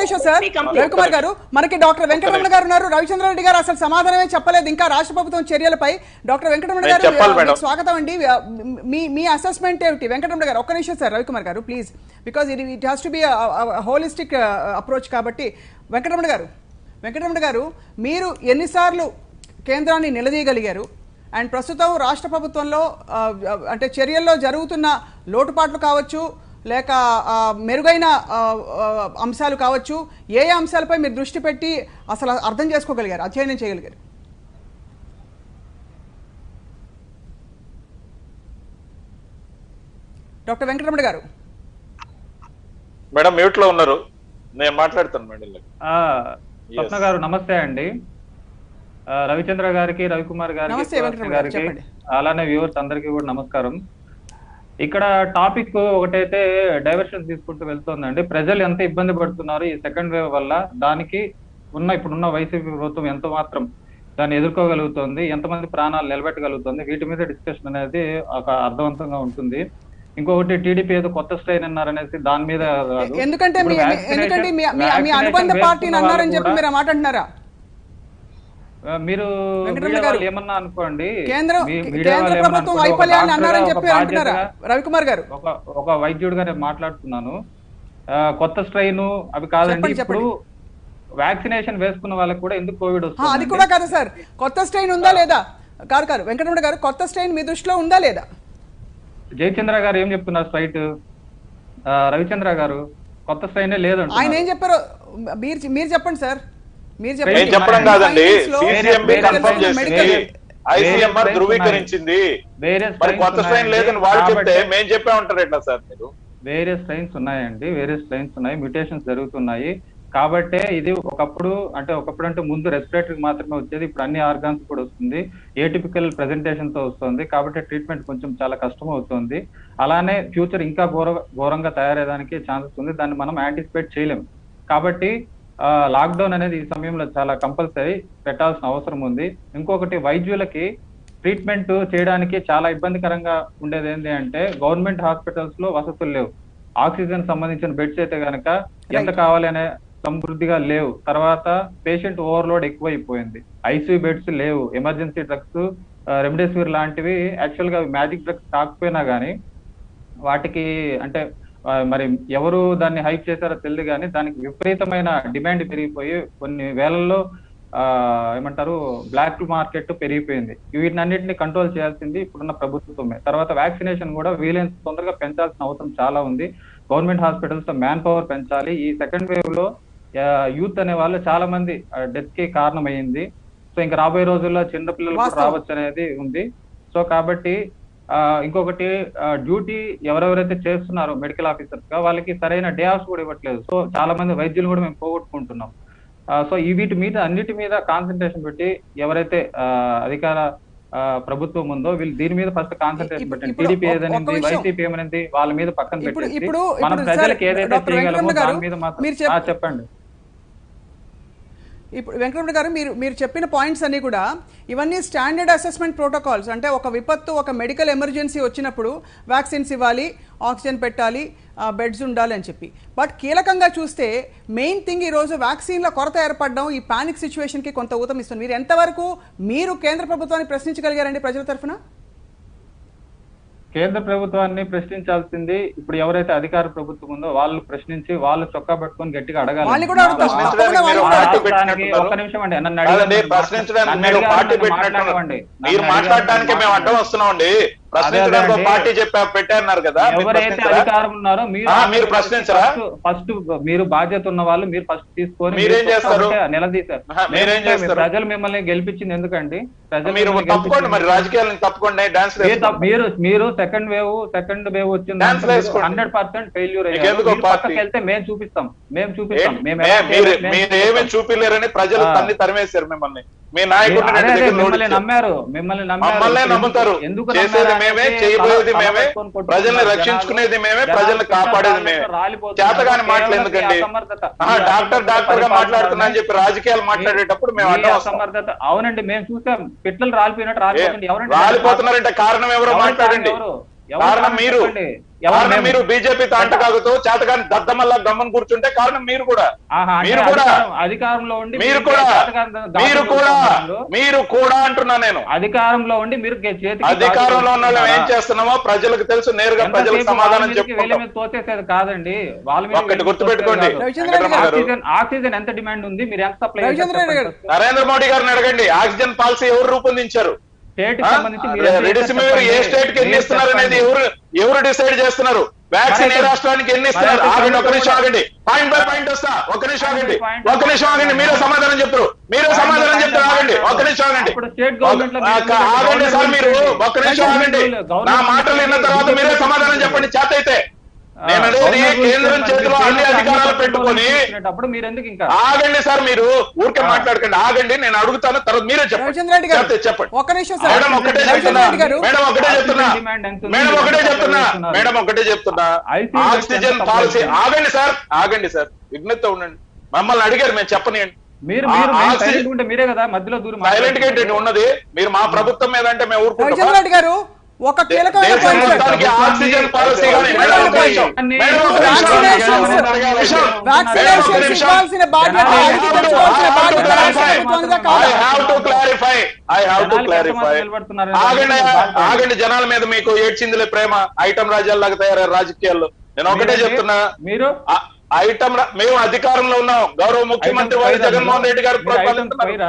నిమిషం sir Let me complete. Ravikumar గారు మనకి డాక్టర్ వెంకటరమణ గారు ఉన్నారు రవిచంద్ర రెడ్డి గారు అసలు సమాధానమే చెప్పలేదు ఇంకా రాష్ట్ర ప్రభుత్వం చర్యలపై డాక్టర్ వెంకటరమణ నేను గారు చెప్పాలి, మీకు మేడం. స్వాగతం అండి మీ మీ అసెస్మెంట్ ఏమిటి వెంకటరమణ గారు ఒక్క నిమిషం సార్ రవికుమార్ గారు ప్లీజ్ బికాజ్ ఇది it has to be holistic approach కాబట్టి వెంకటరమణ గారు వెంకటరమణ గారు మీరు ఎన్నిసార్లు కేంద్రాన్ని నిలదీయగలిగారు అండ్ ప్రస్తుతం రాష్ట్ర ప్రభుత్వంలో ఆ, అంటే చర్యల్లో జరుగుతున్న లోటుపాట్లు కావచ్చు లేక ఆ, మెరుగైన ఆ, ఆ, అంశాలు కావచ్చు ఏ ఏ అంశాలపై మీరు దృష్టి పెట్టి అసలు అర్థం చేసుకోగలిగారు అధ్యయనం చేయగలిగారు డాక్టర్ వెంకటరమణ గారు మేడం మ్యూట్ లో ఉన్నారు నేను మాట్లాడతాను మేడం ఆ, స్వప్న గారు నమస్తే అండి ఆ, రవిచంద్ర గారికి రవికుమార్ గారికి నమస్తే, సుహాస్ వెంకటరమణ గారు, గారికి చెప్పండి. అలానే వ్యూవర్స్ అందరికీ కూడా నమస్కారం ఇక్కడ టాపిక్ ఒకటైతే డైవర్షన్ తీసుకుంటూ వెళ్తోందండి ప్రజలు ఎంత ఇబ్బంది పడుతున్నారు ఈ సెకండ్ వేవ్ వల్ల దానికి ఉన్న ఇప్పుడున్న వైసీపీ ప్రభుత్వం ఎంత మాత్రం దాన్ని ఎదుర్కోగలుగుతుంది ఎంతమంది ప్రాణాలు నిలబెట్టగలుగుతుంది వీటి మీద డిస్కషన్ అనేది ఒక అర్థవంతంగా ఉంటుంది ఇంకొకటి టీడీపీ ఏదో కొత్త స్ట్రైన్ అన్నారనేసి దాని మీద కాదు. ఎందుకంటే మీ ఇప్పుడు vaccination- ఎందుకంటే మీ మీ- మీ vaccination అనుబంధ వేసుకున్న పార్టీని వాళ్ళు అన్నారని చెప్పి కూడా- మీరు ఆ మాట అంటున్నారా ఆ, మీరు వెంకటరమణ మీడియా గారు, వాళ్ళు ఏమన్నా అనుకోండి కేంద్రం మీ- మీడియా కేంద్ర వాళ్ళు ఏమన్నా ప్రభుత్వం అనుకోండి, ఒక వైఫల్యాన్ని డాక్టర్గా, అన్నారని ఒక చెప్పి అంటున్నారా బాధ్యతగా, రవికుమార్ గారు ఒక ఒక వైద్యుడిగా నేను మాట్లాడుతున్నాను ఆ, కొత్త స్ట్రెయిన్ అవి కాదండి చెప్పండి, ఇప్పుడు వ్యాక్సినేషన్ వేసుకున్న వాళ్ళకి కూడా ఎందుకు కోవిడ్ ఆ, అది వస్తుంది కూడా కాదు సార్ కొత్త స్ట్రెయిన్ ఉందా లేదా కాదు కాదు వెంకటరమణ గారు కొత్త స్ట్రెయిన్ మీ దృష్టిలో ఉందా లేదా జయచంద్ర గారు ఏం చెప్తున్నారు స్ట్రైట్ రవిచంద్ర గారు కొత్త స్ట్రెయిన్ లేదండి ఆయన ఏం చెప్పారో మీరు మీరు చెప్పండి సార్ మీరు నేను చెప్పండి చెప్పడం కాదండి Findings లో సిసిఎంబి వేరే- కన్ఫర్మ్ వేరే- చేసింది మెడికల్- ఐసీఎంఆర్ వేరే ధృవీకరించింది వేరే మరి strains కొత్త స్ట్రెయిన్ ఉన్నాయండి. లేదని వాళ్ళు చెప్తే కాబట్టి- మేము చెప్పే ఉంటారు ఎట్లా సార్ మీరు వేరే స్ట్రెయిన్స్ ఉన్నాయండి వేరే స్ట్రెయిన్స్ ఉన్నాయి మ్యూటేషన్స్ జరుగుతున్నాయి కాబట్టే ఇది ఒకప్పుడు అంటే ఒకప్పుడు అంటే ముందు రెస్పిరేటరీ మాత్రమే వచ్చేది ఇప్పుడు అన్ని ఆర్గాన్స్ కూడా వస్తుంది ఏటిపికల్ ప్రెజెంటేషన్ తో వస్తుంది కాబట్టి ట్రీట్మెంట్ కొంచెం చాలా కష్టం అవుతుంది అలానే ఫ్యూచర్ ఇంకా ఘోర ఘోరంగా తయారయ్యేదానికి ఛాన్సెస్ ఉంది దాన్ని మనం యాంటిసిపేట్ చేయలేము కాబట్టి లాక్డౌన్ అనేది ఈ సమయంలో చాలా కంపల్సరీ పెట్టాల్సిన అవసరం ఉంది ఇంకొకటి వైద్యులకి ట్రీట్మెంట్ చేయడానికి చాలా ఇబ్బందికరంగా ఉండేది ఏంటి అంటే గవర్నమెంట్ హాస్పిటల్స్ లో వసతులు లేవు ఆక్సిజన్ సంబంధించిన బెడ్స్ అయితే గనక ఎంత కావాలి అనే సమృద్ధిగా లేవు తర్వాత పేషెంట్ ఓవర్లోడ్ ఎక్కువైపోయింది ఐసీయూ బెడ్స్ లేవు ఎమర్జెన్సీ డ్రగ్స్ రెమ్డెసివిర్ లాంటివి యాక్చువల్ గా మ్యాజిక్ డ్రగ్స్ కాకపోయినా గానీ వాటికి అంటే ఆ, మరి ఎవరు దాన్ని హైప్ చేశారో తెలియదు కానీ దానికి విపరీతమైన డిమాండ్ పెరిగిపోయి కొన్ని వేలల్లో ఆ, ఏమంటారు బ్లాక్ మార్కెట్ పెరిగిపోయింది వీటినన్నింటినీ కంట్రోల్ చేయాల్సింది ఇప్పుడున్న ప్రభుత్వమే తర్వాత వ్యాక్సినేషన్ కూడా వీలైనంత తొందరగా పెంచాల్సిన అవసరం చాలా ఉంది గవర్నమెంట్ హాస్పిటల్స్ లో మ్యాన్ పవర్ పెంచాలి ఈ సెకండ్ వేవ్ లో యూత్ అనే వాళ్ళు చాలా మంది డెత్ కి కారణమైంది సో ఇంకా రాబోయే రోజుల్లో చిన్న పిల్లలు కూడా వాస్తవం. రావచ్చు అనేది ఉంది సో కాబట్టి ఆ, ఇంకొకటి డ్యూటీ ఎవరెవరైతే చేస్తున్నారో మెడికల్ ఆఫీసర్స్ గా వాళ్ళకి సరైన డే ఆఫ్స్ కూడా ఇవ్వట్లేదు సో చాలా మంది వైద్యులు కూడా మేము పోగొట్టుకుంటున్నాం ఆ, సో ఈ వీటి మీద అన్నిటి మీద కాన్సన్ట్రేషన్ పెట్టి ఎవరైతే ఆ, అధికార ఆ, ప్రభుత్వం ఉందో వీళ్ళు దీని మీద ఫస్ట్ కాన్సన్ట్రేషన్ ఇప్పుడు- పెట్టండి ఇప్పుడు టీడీపీ ఒక్క ఏదైంది విషయం. వైసీపీ ఏమనింది వాళ్ళ మీద పక్కన ఇప్పుడు పెట్టేసి ఇప్పుడు మనం ఇప్పుడు ప్రజలకు సార్, ఏదైతే డాక్టర్ చేయగలమో వెంకటరమణ గారు, దాని మీద మాత్రం మీరు చెప్- ఆ, చెప్పండి ఇప్పుడు వెంకటరమణ గారు మీరు మీరు చెప్పిన పాయింట్స్ అన్ని కూడా ఇవన్నీ స్టాండర్డ్ అసెస్మెంట్ ప్రోటోకాల్స్ అంటే ఒక విపత్తు ఒక మెడికల్ ఎమర్జెన్సీ వచ్చినప్పుడు వ్యాక్సిన్స్ ఇవ్వాలి ఆక్సిజన్ పెట్టాలి బెడ్స్ ఉండాలి అని చెప్పి బట్ కీలకంగా చూస్తే మెయిన్ థింగ్ ఈరోజు వ్యాక్సిన్ల కొరత ఏర్పడడం ఈ పానిక్ సిచ్యువేషన్కి కొంత ఊతం ఇస్తుంది మీరు ఎంతవరకు మీరు కేంద్ర ప్రభుత్వాన్ని ప్రశ్నించగలిగారండి ప్రజల తరఫున కేంద్ర ప్రభుత్వాన్ని ప్రశ్నించాల్సింది ఇప్పుడు ఎవరైతే అధికార ప్రభుత్వం ఉందో వాళ్ళు ప్రశ్నించి వాళ్ళు చొక్కా పట్టుకొని గట్టిగా అడగాలి వాళ్ళని కూడా అడుగుతాం. మా- తప్పకుండా మీరు వాళ్ళు మా కూడా పార్టీ అడుగుతాం. రాష్ట్రానికి పెట్టినట్టున్నారు. ఒక్క నిమిషం అండి నన్ను కాదండి అడిగారు, ప్రశ్నించడానికి నన్ను మీరు అడిగారు, పార్టీ నన్ను పెట్టినట్టు మాట్లాడనివ్వండి. మీరు నన్ను మాట్లాడటానికి అడిగారు, మేము అడ్డం వస్తున్నామండి ప్రశ్నించడానికి అదే ఒక అండి. పార్టీ చెప్పా పెట్టారన్నారు కదా మీరు ఎవరైతే ప్రశ్నించరా? అధికారం ఉన్నారో మీరు ఆ, మీరు ప్రశ్నించరా? ఫస్ట్ మీరు బాధ్యత ఉన్న వాళ్ళు మీరు ఫస్ట్ తీసుకొని మీరేం మీరు చేస్తారు? ఒకటే నిలదీశారు ఆహా, మీరేం మేము- చేస్తారు? ప్రజలు మిమ్మల్ని గెలిపించింది ఎందుకండి ప్రజలు మీరు మిమ్మల్ని తప్పుకోండి గెలిపించింది మరి రాజకీయాలను తప్పుకోండి డాన్స్ మీరు తప్ప- మీరు మీరు సెకండ్ వేవ్ సెకండ్ వేవ్ వచ్చింది Dance వేసుకోండి. హండ్రెడ్ పర్సెంట్ ఫెయిల్యూర్ మీకు ఎందుకు అయ్యారు పార్టీ? పక్కకి వెళ్తే మేము చూపిస్తాం మేము చూపిస్తాం మేము ఎలా మీరు చేయాలో మేము మీరు ఏమి చూపిస్తాం. చూపిలేరని ప్రజలు ఆ. తన్ని తరిమేశారు మిమ్మల్ని మీ నాయకుడిని అదే రెండు అదే దగ్గర మిమ్మల్ని ఓడించారు. నమ్మారు మిమ్మల్ని నమ్మారు మమ్మల్నే ఎందుకు- నమ్ముతారు ఎందుకు చేసేది నమ్మారు మేమే అంటే చేయబోయేది తల- మేమే తల పట్టుకొని ప్రజల్ని కొట్టుకుంటున్నారు రక్షించుకునేది జనాలు. మేమే జనాలు ప్రజల్ని కింద కాపాడేది రాళ్ళతో మేమే రాలిపోతున్నారు. చేతగాని మాటలు కేవలం ఎందుకండి ఈ అసమర్థత. ఆహా, ఈ డాక్టర్ అసమర్థత డాక్టర్ గా పరిపాలన మాట్లాడుతున్నా అని చెప్పి రాజకీయాలు మాట్లాడేటప్పుడు మేము ఈ అడ్డం వస్తాం అసమర్థత అవునండి మేము చూసాం పిట్టలు రాలిపోయినట్టు రాలిపోతుంది ఏ, ఎవరండి రాలిపోతున్నారంటే కారణం ఎవరో ఎవరు మాట్లాడండి ఎవరు? ఎవరు కారణం మీరు చెప్పండి. ఎవరు కారణం మేము? మీరు బీజేపీ తాంటకాగుతూ చేతగాని దద్దమల్లా గమ్మని కూర్చుంటే కారణం మీరు కూడా ఆహా, అంటే మీరు కూడా అధికారం- అధికారంలో ఉండి మీరు మీరు కూడా చేతకాని మీరు గాజులు కూడా కొడుతున్నారు. మీరు కూడా అంటున్నా నేను అధికారంలో ఉండి మీరు గే- చేతికి అధికారంలో ఉన్న వాళ్ళం ఏం గాజులు చేస్తున్నామో ప్రజలకు తెలుసు నేరుగా ఎంతసేపు ప్రజలకు వాళ్ళ సమాధానం మీదకి వీళ్ళ చెప్పుకుంటాం మీద తోసేసేది కాదండి వాళ్ళ మీద ఒక్కటి వీళ్ళ మీద గుర్తుపెట్టుకోండి తోసేది కాదు. రవిచంద్ర రెడ్డి గారు. ఆక్సిజన్ ఆక్సిజన్ ఎంత డిమాండ్ ఉంది మీరు ఎంత సప్లై రవిచంద్ర రెడ్డి గారు. నరేంద్ర మోడీ గారిని అడగండి ఆక్సిజన్ పాలసీ ఎవరు రూపొందించారు స్టేట్ ఆ? సంబంధించి మీరు ఎంత రెడిసిమిర్ చెప్పండి. ఏ స్టేట్ కి ఎన్ని మీరు ఇస్తున్నారు అనేది చెప్పండి. ఎవరు ఎవరు డిసైడ్ చేస్తున్నారు వ్యాక్సిన్ ఏ మరి రాష్ట్రానికి ఎన్ని ఇస్తున్నారు మరి ఆగండి ఒక నిమిషం కూడా- ఆగండి పాయింట్ బై పాయింట్ వస్తా ఒక నిమిషం ఆగండి Point ఒక నిమిషం ఆగండి మీరే సమాధానం చెప్తారు మీరే Point సమాధానం by చెప్తారు point ఆగండి ఒక మాట్లాడు. నిమిషం ఆగండి ఇప్పుడు state government లో ఒక- మీరు ఆ- ఆగండి సార్ మీరు government ఒక నిమిషం government ఆగండి government నా మాటలు విన్న తర్వాత మీరే సమాధానం చెప్పండి చేత అయితే ఆ, నేను అనేది గవర్నమెంట్ కేంద్రం రూల్స్ చేతిలో చెప్పండి. అన్ని మీరు అధికారాలు అన్ని పెట్టుకొని అప్పుడు మీరు ఎందుకు ఇంకా ఆగండి సార్ మీరు ఊరికే ఆ. మాట్లాడకండి ఆగండి నేను అడుగుతాను తర్వాత మీరే చెప్పండి రవిచంద్ర రెడ్డి గారు చెప్తే చెప్పండి ఒక్క నిమిషం సార్ మేడం ఒకటే రవిచంద్ర చెప్తున్నా రెడ్డి గారు మేడం ఒకటే చెప్తున్నా ఆక్సిజన్ డిమాండ్ ఎంత ఉంది? మేడం ఒకటే ఎంత చెప్తున్నా చేస్తున్నారు? మేడం ఒకటే చెప్తున్నా ఐసీయూ ఆక్సిజన్ ఎంత పాలసీ సప్లై ఆగండి సార్ ఆగండి సార్ విఘ్నత ఉండండి మమ్మల్ని అడిగారు మేము చెప్పనియండి మీరు ఆ- మీరు మేము ఆక్సిజన్- silent ఉంటే మీరే కదా మధ్యలో దూరం సైలెంట్ గా ఏంటండి ఉన్నది మీరు మా ప్రభుత్వం మీద అంటే మేము రవిచంద్ర ఊరుకుంటాం రెడ్డి గారు ఒక కీలకమైన దేశం పాయింట్ సార్. మొత్తానికి ఆక్సిజన్ పాలసీ కానీ మేడం, మేడం ఒక ఒక నిమిషం. నిమిషం. మేడం ఒక నిమిషం. Vaccinations. మేడం ఒక నిమిషం. వ్యాక్సినేషన్స్ మేడం ఒక నిమిషం. ఇవ్వాల్సిన బాధ్యత జనాలు అడిగి తెచ్చుకోవాల్సిన I have to బాధ్యత clarify. రాష్ట్ర ప్రభుత్వానిదా ఐ కాదా? Have to clarify I have to జనాలకి క్లారిఫై ఎంతమంది నిలబడుతున్నారని ఆగండి దానికి బాధ్యత. ఆగండి జనాల మీద మీకు ఏడ్చిందిలే ప్రేమ ఐటమ్ రాజ్యాల్లాగా తయారయ్యారు రాజకీయాల్లో నేను ఒకటే మీరండి? చెప్తున్నా మీరు ఆ- ఐటమ్ రా- మేము అధికారంలో ఉన్నాం గౌరవ ముఖ్యమంత్రి వారి ఐటమ్ జగన్మోహన్ రెడ్డి గారు మీరు ఐటమ్ ప్రతిపాదిస్తున్నారు. స్క్వేరా?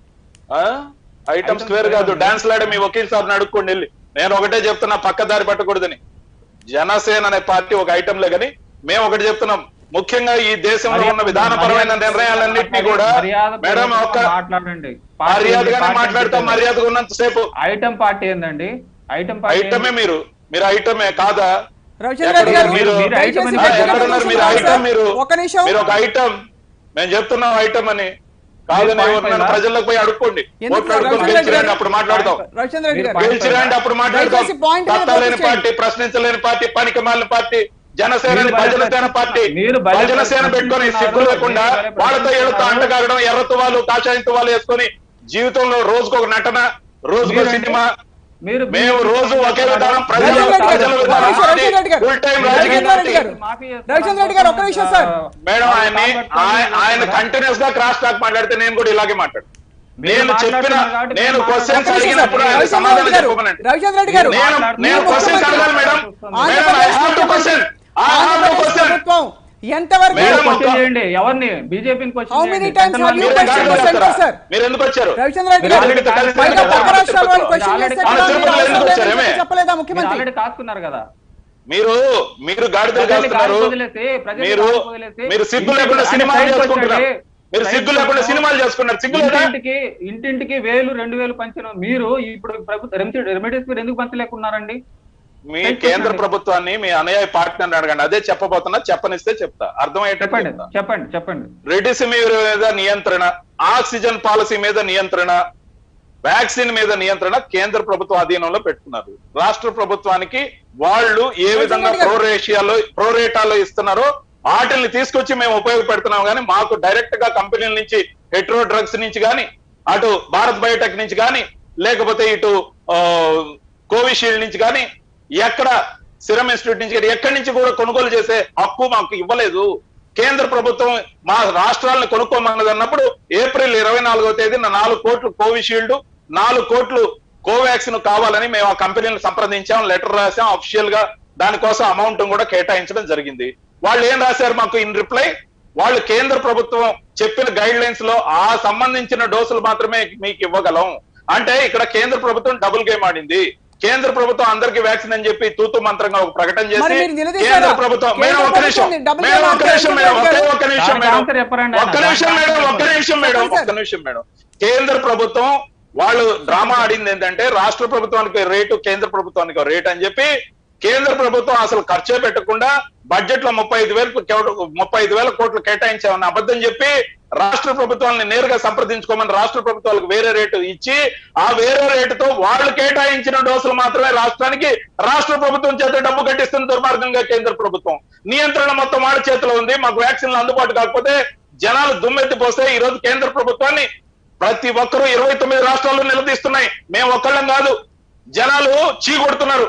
ఆ? ఐటమ్ ఐటమ్ స్క్వేర్ కాదు స్క్వేర్ డాన్స్ లాడే మీ వకీల్ సార్ అడుక్కోండి వెళ్ళి నేను ఒకటే చెప్తున్నా పక్క దారి పట్టకూడదని జనసేన అనే పార్టీ ఒక ఐటమ్ లే కానీ మేము ఒకటి చెప్తున్నాం ముఖ్యంగా ఈ దేశంలో ఉన్న విధానపరమైన మర్యాద- నిర్ణయాలన్నింటినీ కూడా మర్యాద మేడం ఒక్క మాట్లాడండి మర్యాదగానే పార్టీ మాట్లాడతాం ఏంటి? మర్యాదగా ఉన్నంత సేపు ఐటమ్ పార్టీ ఏందండి ఐటమ్ పార్టీ ఐటమే మీరు మీరు ఐటమే కాదా రవిచంద్ర రెడ్డి గారు మీరు- మీరు దయచేసి ఐటమ్ ఆ, వ్యక్తిగత ఎక్కడున్నారు మీరు దూషణ ఐటమ్ మీరు ఒక్క నిమిషం మీరు ఒక ఐటమ్ మేము చెప్తున్నాం ఐటమ్ అని కాదని మీరు ఎవరినైనా point ప్రజలకు పోయి అడుక్కోండి ఎందుకు ఓట్లు అడుక్కొని రవిచంద్ర గెలిచి రెడ్డి రండి అప్పుడు మాట్లాడదాం రవిచంద్ర రెడ్డి మీరు గారు point గెలిచి రండి అప్పుడు మాట్లాడదాం దయచేసి point మీద సత్తా లేని focus పార్టీ ప్రశ్నించలేని పార్టీ పనికి మాలిన పార్టీ జనసేన మీరు భజన సేన బయట- పార్టీ మీరు బయట భజన సేన పెట్టుకొని ప్రశ్నిస్తున్నారు, సిగ్గు లేకుండా మీరు బయట వాళ్ళతో ఏళ్ళతో ప్రశ్నిస్తున్నారు. అంటగాగడం ఎర్ర తువాలు కాషాయం తువాలు వేసుకొని జీవితంలో రోజుకు ఒక నటన రోజుకో మీరంటే- సినిమా మీరు మేము రోజు ఒకే విధానం ప్రజల రవిచంద్ర రెడ్డి ప్రజల గారు, విధానం ఒక్క నిమిషం, రవిచంద్ర రెడ్డి గారు. ఫుల్ టైం రాజకీయ రవిచంద్ర రెడ్డి పార్టీ గారు. రవిచంద్ర రెడ్డి గారు, ఒక్క నిమిషం సార్. మేడం ఆయన్ని ఆయ- ఆయన కంటిన్యూస్ గా క్రాస్ టాక్ మాట్లాడితే నేను కూడా ఇలాగే మాట్లాడు మీరు నేను చెప్పిన మాట్లాడుతున్నారు కాబట్టి నేను మీరు క్వశ్చన్స్ ఒక్క నిమిషం సార్. అడిగినప్పుడు ఆయన రవిచంద్ర సమాధానం రెడ్డి గారు, చెప్పమనండి రవిచంద్ర రెడ్డి గారు నేను నేను మీరు క్వశ్చన్స్ ముఖ్యమంత్రి. అడగాలి madam madam I Andhra Pradesh have to question I have to Andhra Pradesh question ప్రభుత్వం ఎంతవరకు మేడం, క్వశ్చన్ ఒక- చేయండి ఎవరిని బీజేపీని How many times have you మీరు question గాడిలో for center, చేస్తారా? sir? మీరు ఎందుకు వచ్చారు రవిచంద్ర రెడ్డి మీరు గారు ఆల్రెడీ కలిసి పైగా ఉన్నారు పక్క కదా. రాష్ట్రాల వాళ్ళు మీరు క్వశ్చన్ ఆల్రెడీ చేస్తే కలిసి కూడా మీరు ఉన్నారు అవసరం ఎందుకు లేదని వచ్చారు? చెప్పలేదా మీరు ముఖ్యమంత్రి ఆల్రెడీ కాసుకున్నారు కదా మీరు మీరు గాడిదలు ప్రజల్ని కాస్తున్నారు గాలికి వదిలేసి, ప్రజల్ని మీరు గాలికి వదిలేసి, మీరు సిగ్గు ఇంటికి- లేకుండా ఆయన సినిమాలు సైడ్కి చేసుకుంటున్నారు వచ్చండి. మీరు సిగ్గు సైడ్కి లేకుండా వచ్చాం. సినిమాలు చేసుకున్నారు సిగ్గు లేదా ఇంటింటికి ఇంటింటికి వేలు రెండు వేలు పంచిన మీరు ఇప్పుడు ప్రభుత్వ రెమెడీస్ మీరు ఎందుకు పంచలేకున్నారండి మీ సైడ్కి కేంద్ర వచ్చండి. ప్రభుత్వాన్ని మీ అనుయాయ పార్టీని అడగండి అదే చెప్పబోతున్నా చెప్పనిస్తే చెప్తా అర్థమయ్యేటట్టు చెప్పండి చెప్తా. చెప్పండి చెప్పండి రెడిసిమిర్ మీద నియంత్రణ ఆక్సిజన్ పాలసీ మీద నియంత్రణ వ్యాక్సిన్ మీద నియంత్రణ కేంద్ర ప్రభుత్వ అధీనంలో పెట్టుకున్నారు రాష్ట్ర ప్రభుత్వానికి వాళ్ళు ఏ విధంగా రెడ్డి గారు. ప్రోరేషియాలో ప్రోరేటాలో ఇస్తున్నారో వాటిని తీసుకొచ్చి మేము ఉపయోగపెడుతున్నాం కానీ మాకు డైరెక్ట్ గా కంపెనీల నుంచి హెట్రో డ్రగ్స్ నుంచి కానీ అటు భారత్ బయోటెక్ నుంచి కానీ లేకపోతే ఇటు ఆ, కోవిషీల్డ్ నుంచి కానీ ఎక్కడ సిరం ఇన్స్టిట్యూట్ నుంచి కానీ ఎక్కడి నుంచి కూడా కొనుగోలు చేసే హక్కు మాకు ఇవ్వలేదు కేంద్ర ప్రభుత్వం మా రాష్ట్రాలను కొనుక్కోమన్నది అన్నప్పుడు ఏప్రిల్ ఇరవై నాలుగో తేదీన నాలుగు కోట్లు కోవిషీల్డ్ నాలుగు కోట్లు కోవాక్సిన్ కావాలని మేము ఆ కంపెనీలను సంప్రదించాం లెటర్ రాసాం అఫీషియల్ గా దానికోసం అమౌంట్ కూడా కేటాయించడం జరిగింది వాళ్ళు ఏం రాశారు మాకు ఇన్ రిప్లై వాళ్ళు కేంద్ర ప్రభుత్వం చెప్పిన గైడ్ లైన్స్ లో ఆ సంబంధించిన డోసులు మాత్రమే మీకు ఇవ్వగలం అంటే ఇక్కడ కేంద్ర ప్రభుత్వం డబుల్ గేమ్ ఆడింది కేంద్ర ప్రభుత్వం అందరికి వ్యాక్సిన్ అని చెప్పి తూతు మంత్రంగా ఒక ప్రకటన మరి చేసి మీరు నిలదీశారా? కేంద్ర ప్రభుత్వం మేడం ఒక్క నిమిషం కేంద్ర ప్రభుత్వం మేడం ఒక్క డబుల్ నిమిషం గేమ్ మేడం ఒకే ఆడారు. ఒక్క నిమిషం దానికి మేడం ఆన్సర్ చెప్పండి ఒక్క ఆయన. నిమిషం మేడం ఒక్క నిమిషం మేడం చెప్పండి ఒక్క నిమిషం మేడం కేంద్ర ప్రభుత్వం వాళ్ళు డ్రామా ఆడింది ఏంటంటే రాష్ట్ర ప్రభుత్వానికి రేటు కేంద్ర ప్రభుత్వానికి రేట్ అని చెప్పి కేంద్ర ప్రభుత్వం అసలు ఖర్చే పెట్టకుండా బడ్జెట్ లో ముప్పై ఐదు వేలకు కేవ- ముప్పై ఐదు వేల కోట్లు కేటాయించామని అబద్ధం చెప్పి రాష్ట్ర ప్రభుత్వాలను నేరుగా సంప్రదించుకోమని రాష్ట్ర ప్రభుత్వాలకు వేరే రేటు ఇచ్చి ఆ వేరే రేటుతో వాళ్ళు కేటాయించిన డోసులు మాత్రమే రాష్ట్రానికి రాష్ట్ర ప్రభుత్వం చేత డబ్బు కట్టిస్తున్న దుర్మార్గంగా కేంద్ర ప్రభుత్వం నియంత్రణ మొత్తం వాళ్ళ చేతిలో ఉంది మాకు వ్యాక్సిన్లు అందుబాటు కాకపోతే జనాలు దుమ్మెత్తిపోస్తే ఈ రోజు కేంద్ర ప్రభుత్వాన్ని ప్రతి ఒక్కరూ ఇరవై తొమ్మిది రాష్ట్రాల్లో నిలదీస్తున్నాయి మేము ఒక్కళ్ళం కాదు జనాలు చీ కొడుతున్నారు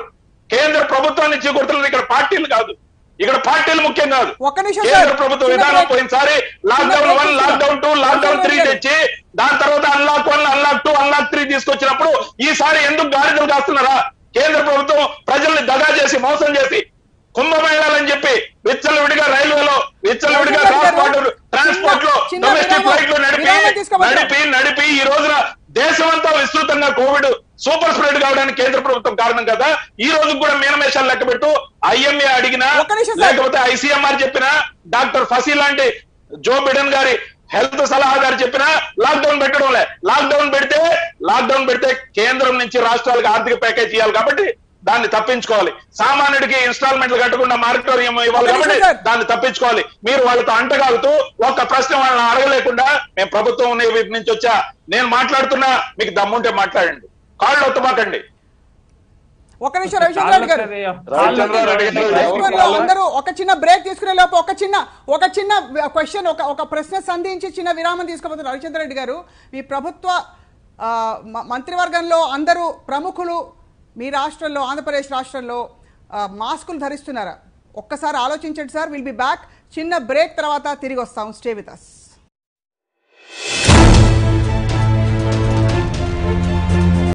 కేంద్ర ప్రభుత్వాన్ని చీకొడుతున్నది ఇక్కడ పార్టీలు కాదు ఇక్కడ పార్టీలు ముఖ్యం కాదు ఒక్క నిమిషం కేంద్ర సార్. ప్రభుత్వ చిన్న విధానం బ్రేక్. పోయినసారి లాక్డౌన్ చిన్న one break lockdown two lockdown three చిన్న బ్రేక్. తెచ్చి దాని తర్వాత unlock one unlock two unlock three తీసుకొచ్చినప్పుడు ఈసారి ఎందుకు గాడిదలు కాస్తున్నారా కేంద్ర ప్రభుత్వం ప్రజల్ని దగా చేసి మోసం చేసి కుంభమేళాలని చెప్పి విచ్చలవిడిగా రైల్వేలో విచ్చలవిడిగా రవిశంకర్ క్రాస్ గారు, బార్డర్ ట్రాన్స్పోర్ట్ లో చిన్న డొమెస్టిక్ విరామం- ఫ్లైట్ లో నడిపి విరామం తీసుకోమంటారా? నడిపి నడిపి ఈ రోజున దేశమంతా విస్తృతంగా కోవిడ్ సూపర్ స్ప్రెడ్ కావడానికి కేంద్ర ప్రభుత్వం కారణం కదా ఈ రోజు కూడా మీనమేషాలు లెక్క పెట్టు ఐఎంఏ అడిగినా ఒక్క నిమిషం సార్. లేకపోతే ఐసీఎంఆర్ చెప్పినా డాక్టర్ ఫసీ లాంటి జో బిడెన్ గారి హెల్త్ సలహాదారు చెప్పినా లాక్డౌన్ పెట్టడం లే లాక్డౌన్ పెడితే లాక్డౌన్ పెడితే కేంద్రం నుంచి రాష్ట్రాలకు ఆర్థిక ప్యాకేజ్ ఇవ్వాలి కాబట్టి దాన్ని తప్పించుకోవాలి సామాన్యుడికి ఇన్స్టాల్మెంట్లు కట్టకుండా మారిటోరియం ఇవ్వాలి ఒక్క నిమిషం కాబట్టి సార్. దాన్ని తప్పించుకోవాలి మీరు వాళ్ళతో అంటగాగుతూ ఒక్క ప్రశ్న వాళ్ళని అడగలేకుండా మేము ప్రభుత్వం ఉన్న వీటి నుంచి వచ్చా నేను మాట్లాడుతున్నా మీకు దమ్ముంటే మాట్లాడండి కాళ్ళు ఒత్తమాకండి ఒక్క నిమిషం రవిచంద్ర రెడ్డి గారు రవిచంద్ర రెడ్డి గారు Facebook లో అందరూ ఒక చిన్న బ్రేక్ తీసుకునే లోపు ఒక చిన్న ఒక చిన్న క్వశ్చన్ ఒక ఒక ప్రశ్న సంధించి చిన్న విరామం తీసుకోబోతున్నారు రవిచంద్ర రెడ్డి గారు మీ ప్రభుత్వ ఆ, మ- మంత్రివర్గంలో అందరూ ప్రముఖులు మీ రాష్ట్రంలో ఆంధ్రప్రదేశ్ రాష్ట్రంలో ఆ, మాస్కులు ధరిస్తున్నారా ఒక్కసారి ఆలోచించండి సార్ విల్ బి బ్యాక్ చిన్న బ్రేక్ తర్వాత తిరిగి వస్తాం స్టే విత్ అస్